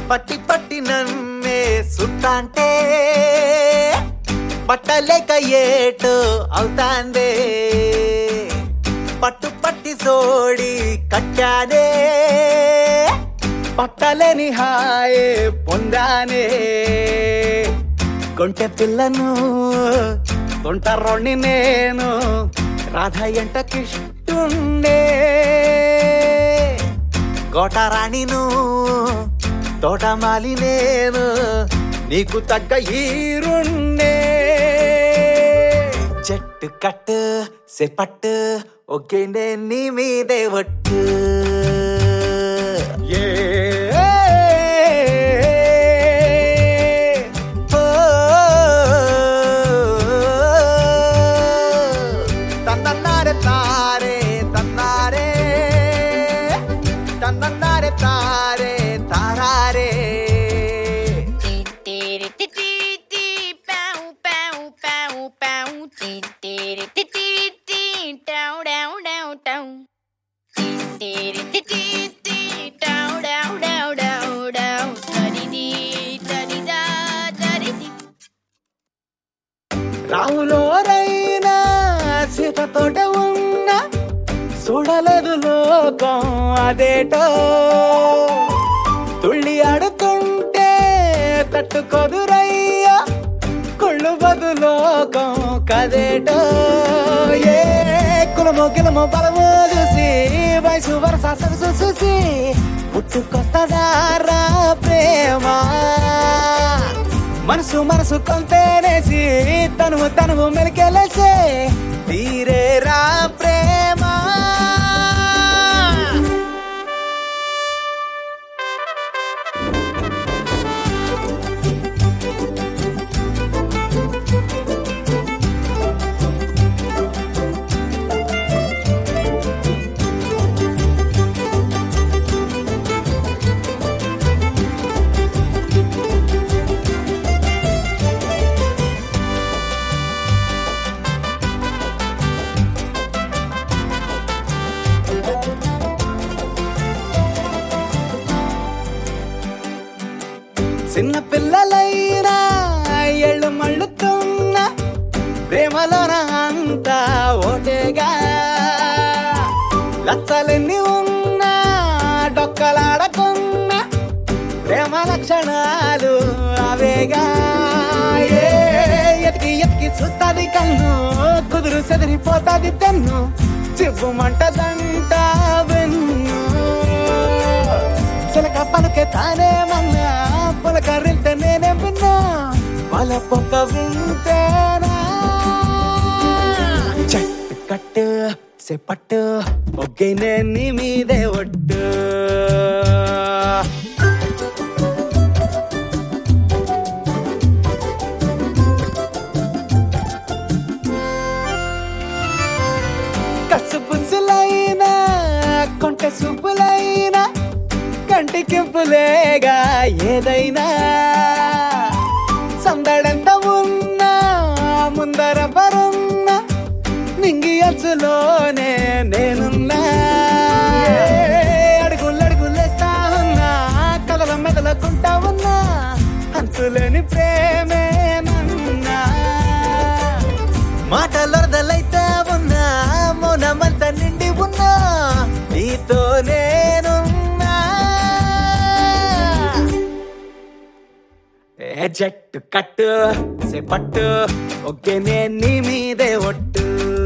పట్టి పట్టి నన్నే సుత్తాంటే పట్టలేక ఏటో అవుతాందే పట్టు పట్టి సోడి కట్టానే పట్టలేని హాయే పొందానే కొంటె పిల్లను తొంటరోణ్ణి నేను రాధ ఎంటకిష్టుండే కోటరాణిను తోటమాలి నేను నీకు తగ్గ ఈరుండే చెట్టు కట్టు సెపట్టు ఒకే నీ మీదే ఒట్టు ఏ ఓ, తన్నన్నారే తారే తన్నారే తన్నన్నారే తారే తారారే రాములోరైనా సీతతోట ఉన్న చూడలేదు లోకం అదేటో తుళ్ళి ఆడుతుంటే తట్టుకొదురయ్యా కుళ్ళు బదులోకం కదేటో ఏ కులమో గిలమో బలమో చూసి వయసు వరస సరసు చూసి పుట్టుకొస్తదారా ప్రేమ మనసు మనసు కొంతేనేసి తనువు తనువు మెలికెలేసే తీరేరా ప్రేమ చిన్న పిల్లలైనా ఎళ్ళు మళ్ళుతున్న ప్రేమలోన అంతా ఓటేగా లచ్చలెన్ని ఉన్నా డొక్కలాడకున్నా ప్రేమ లక్షణాలు అవేగా ఏ ఎతికి ఎతికి సుత్తది కన్ను కుదురు సెదిరిపోతాది తెన్ను చివ్వుమంటదంట వెన్ను చిలక పలుకే తానే మన్నా పులకరింటే నేనే విన్నా వాళ్ళ పొక్క వింటేనా చెట్టు కట్టు సెపట్టు ఒగ్గైనే నీ మీదే ఒట్టు కసుపుసులైనా కొంటె సుబ్బులైనా కంటికింపులేగా ఏదైనా సందడంత ఉన్నా ముందర పరున్నా నింగి అచ్చులోనే నేనున్నా అడుగులు అడుగులేస్తా ఉన్నా కలల మెదలకుంటా ఉన్నా అంతులేని ప్రేమే నన్నా మాటలొరదలైతా ఉన్నా మౌనమంతా నిండి ఉన్నా నీతో నేనున్నా ఏ జట్టు కట్టు సెపట్టు ఒకే నీ మీదే ఒట్టు